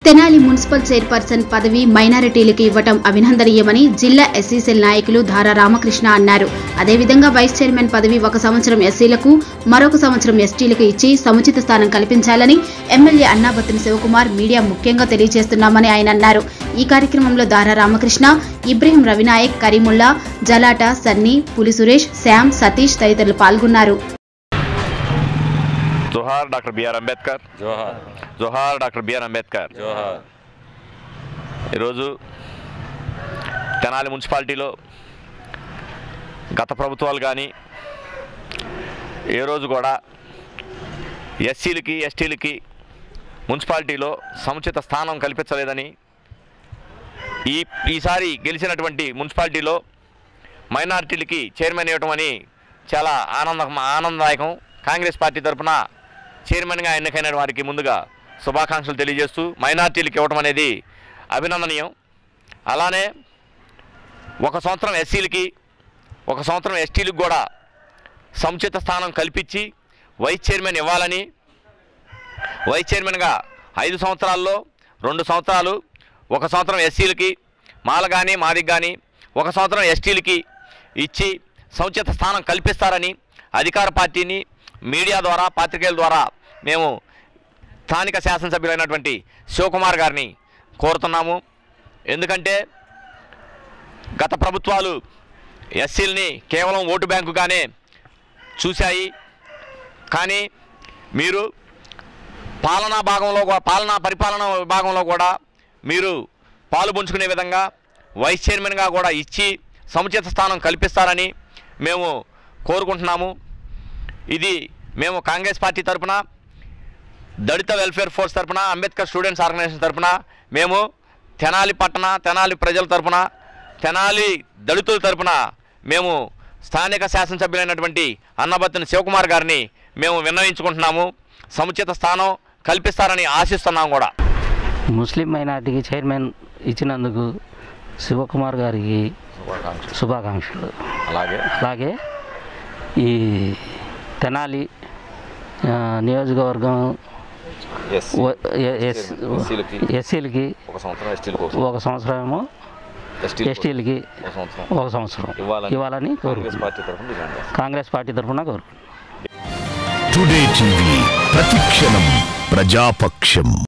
Tenali municipal chairperson పదవి మైనారిటీలకు ఇవ్వటం అభినందనీయమని జిల్లా ఎస్సీసెల్ నాయకులు ధారా రామకృష్ణ అన్నారు అదేవిధంగా వైస్ చైర్మన్ పదవి ఒక సంవత్సరం ఎస్సీలకు మరొక సంవత్సరం ఎస్టీలకు ఇచ్చి సముచిత స్థానం కల్పించాలని ఎమ్మెల్యే అన్నాబత్తిన శివకుమార్ మీడియా ముఖ్యంగా తెలియజేస్తున్నామని ఆయన అన్నారు ఈ కార్యక్రమంలో దారా రామకృష్ణ ఇబ్రహీం రవినాయక్ కరీముల్లా జలాటా సన్నీ పులి సురేష్ శ్యామ్ సతీష్ తదితరులు పాల్గొన్నారు జోహార్ డాక్టర్ బిఆర్ అంబేద్కర్ జోహార్ జోహార్ డాక్టర్ బిఆర్ అంబేద్కర్ జోహార్ ఈరోజు తెనాలి మున్సిపాలిటీలో గత ప్రభుత్వాలు కానీ ఏ రోజు కూడా ఎస్సీలకి ఎస్టీలకి మున్సిపాలిటీలో సముచిత స్థానం కల్పించలేదని ఈ ఈసారి గెలిచినటువంటి మున్సిపాలిటీలో మైనారిటీలకి చైర్మన్ ఇవ్వటం అని చాలా ఆనంద ఆనందదాయకం కాంగ్రెస్ పార్టీ తరఫున చైర్మన్గా ఎన్నికైన వారికి ముందుగా శుభాకాంక్షలు తెలియజేస్తూ మైనారిటీలకు ఇవ్వటం అనేది అభినందనీయం అలానే ఒక సంవత్సరం ఎస్సీలకి ఒక సంవత్సరం ఎస్టీలకు కూడా సముచిత స్థానం కల్పించి వైస్ చైర్మన్ ఇవ్వాలని వైస్ చైర్మన్గా ఐదు సంవత్సరాల్లో రెండు సంవత్సరాలు ఒక సంవత్సరం ఎస్సీలకి మాల కానీ మాదికి కానీ ఒక సంవత్సరం ఎస్టీలకి ఇచ్చి సముచిత స్థానం కల్పిస్తారని అధికార పార్టీని మీడియా ద్వారా పాత్రికేయుల ద్వారా మేము స్థానిక శాసనసభ్యులైనటువంటి శివకుమార్ గారిని కోరుతున్నాము ఎందుకంటే గత ప్రభుత్వాలు ఎస్సీలని కేవలం ఓటు బ్యాంకుగానే చూశాయి కానీ మీరు పాలనా భాగంలో కూ- పాలనా పరిపాలన విభాగంలో కూడా మీరు పాలు పంచుకునే విధంగా వైస్ చైర్మన్గా కూడా ఇచ్చి సముచిత స్థానం కల్పిస్తారని మేము కోరుకుంటున్నాము ఇది మేము కాంగ్రెస్ పార్టీ తరపున దళిత వెల్ఫేర్ ఫోర్స్ తరపున అంబేద్కర్ స్టూడెంట్స్ ఆర్గనైజేషన్ తరపున మేము తెనాలి పట్టణ తెనాలి ప్రజల తరపున తెనాలి దళితుల తరపున మేము స్థానిక శాసనసభ్యులైనటువంటి అన్నబత్తిన శివకుమార్ గారిని మేము విన్నవించుకుంటున్నాము సముచిత స్థానం కల్పిస్తారని ఆశిస్తున్నాం కూడా ముస్లిం మైనార్టీకి చైర్మన్ ఇచ్చినందుకు శివకుమార్ గారికి శుభాకాంక్షలు అలాగే అలాగే ఈ తెనాలి ఆ, నియోజకవర్గం ఎస్సీ వ- ఎ- ఎస్- ఎస్సీలకి ఎస్సీలకి ఒక సంవత్సరం ఎస్టీలకు ఒక సంవత్సరం ఏమో ఎస్టీ ఎస్టీలకి ఒక సంవత్సరం ఒక సంవత్సరం ఇవ్వాలని ఇవ్వాలని కాంగ్రెస్ కోరుకుంటున్నాను పార్టీ తరఫున డిమాండ్ చేస్తాం కాంగ్రెస్ పార్టీ తరఫున కోరుకుంటున్నాను టుడే టీవీ ప్రతిక్షణం ప్రజాపక్షం